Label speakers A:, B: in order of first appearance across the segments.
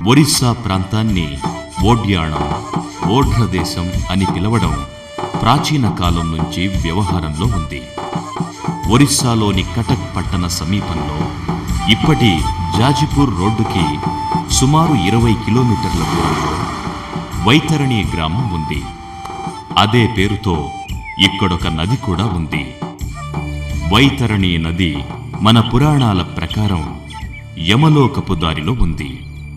A: ఒరిస్సా ప్రాంతాన్ని ఓడ్యాణం ఓఢ్ర దేశం అని పిలవడం ప్రాచీన కాలం నుంచి వ్యవహారంలో ఉంది ఒరిస్సాలోని కటక్ పట్టణ సమీపంలో ఇప్పటి జాజిపూర్ రోడ్డుకి సుమారు ఇరవై కిలోమీటర్ల దూరంలో వైతరణి గ్రామం ఉంది అదే పేరుతో ఇక్కడొక నది కూడా ఉంది వైతరణి నది మన పురాణాల ప్రకారం యమలోకపు దారిలో ఉంది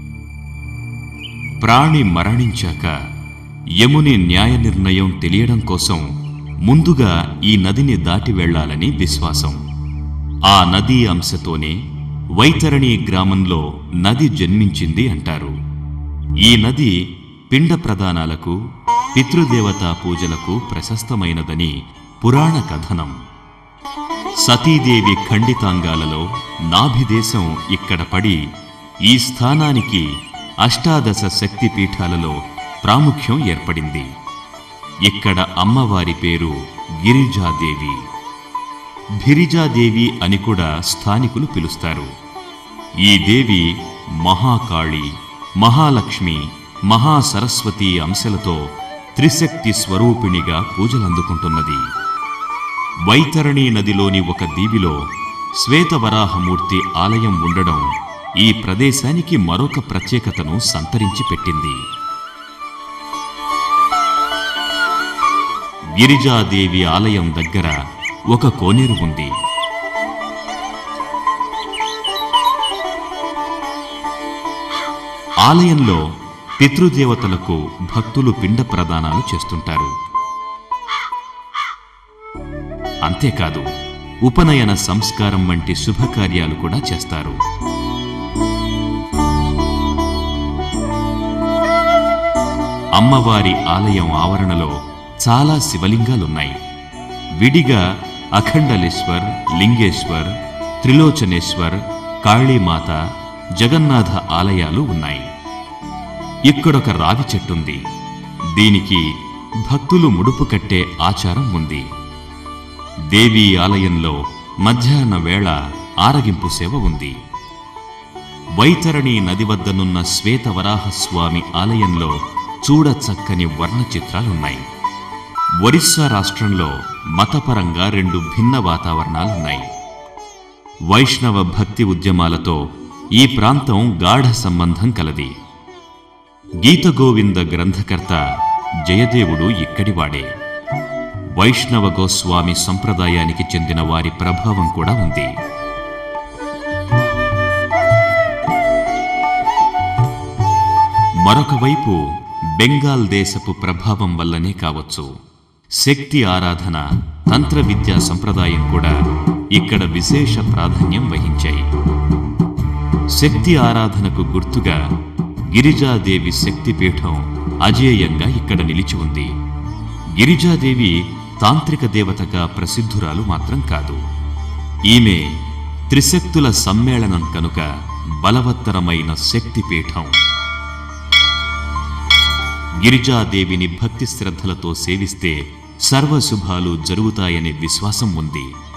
A: ప్రాణి మరణించాక యముని న్యాయ నిర్ణయం తెలియడం కోసం ముందుగా ఈ నదిని దాటి వెళ్ళాలని విశ్వాసం ఆ నదీ అంశతోనే వైతరణి గ్రామంలో నది జన్మించింది అంటారు ఈ నది పిండ ప్రదానాలకు పితృదేవతా పూజలకు ప్రశస్తమైనదని పురాణ కథనం సతీదేవి ఖండితాంగాలలో నాభిదేశం ఇక్కడ పడి ఈ స్థానానికి అష్టాదశ శక్తి పీఠాలలో ప్రాముఖ్యం ఏర్పడింది ఇక్కడ అమ్మవారి పేరు గిరిజాదేవి భిరిజాదేవి అని కూడా స్థానికులు పిలుస్తారు ఈ దేవి మహాకాళి మహాలక్ష్మి మహాసరస్వతి అంశలతో త్రిశక్తి స్వరూపిణిగా పూజలందుకుంటున్నది వైతరణి నదిలోని ఒక దీవిలో శ్వేతవరాహమూర్తి ఆలయం ఉండడం ఈ ప్రదేశానికి మరొక ప్రత్యేకతను సంతరించి పెట్టింది గిరిజాదేవి ఆలయం దగ్గర ఒక కోనేరు ఉంది ఆలయంలో పితృదేవతలకు భక్తులు పిండ ప్రదానాలు చేస్తుంటారు అంతేకాదు ఉపనయన సంస్కారం వంటి శుభకార్యాలు కూడా చేస్తారు అమ్మవారి ఆలయం ఆవరణలో చాలా శివలింగాలున్నాయి విడిగా అఖండలేశ్వర్ లింగేశ్వర్ త్రిలోచనేశ్వర్ కాళీమాత జగన్నాథ ఆలయాలు ఉన్నాయి ఇక్కడొక రావి చెట్టుంది దీనికి భక్తులు ముడుపు కట్టే ఆచారం ఉంది దేవీ ఆలయంలో మధ్యాహ్న వేళ ఆరగింపు సేవ ఉంది వైతరణి నది వద్దనున్న శ్వేతవరాహస్వామి ఆలయంలో చూడచక్కని వర్ణ చిత్రాలున్నాయి ఒరిస్సా రాష్ట్రంలో మతపరంగా రెండు భిన్న వాతావరణాలున్నాయి వైష్ణవ భక్తి ఉద్యమాలతో ఈ ప్రాంతం గాఢ సంబంధం కలది గీతగోవింద గ్రంథకర్త జయదేవుడు ఇక్కడివాడే వైష్ణవ గోస్వామి సంప్రదాయానికి చెందిన వారి ప్రభావం కూడా ఉంది మరొక వైపు బెంగాల్ దేశపు ప్రభావం వల్లనే కావచ్చు శక్తి ఆరాధన తంత్ర విద్యా సంప్రదాయం కూడా ఇక్కడ విశేష ప్రాధాన్యం వహించాయి శక్తి ఆరాధనకు గుర్తుగా గిరిజాదేవి శక్తిపీఠం అజేయంగా ఇక్కడ నిలిచి ఉంది గిరిజాదేవి తాంత్రిక దేవతగా ప్రసిద్ధురాలు మాత్రం కాదు ఈమె త్రిశక్తుల సమ్మేళనం కనుక బలవత్తరమైన శక్తిపీఠం గిరిజాదేవిని భక్తి శ్రద్ధలతో సేవిస్తే సర్వశుభాలు జరుగుతాయనే విశ్వాసం ఉంది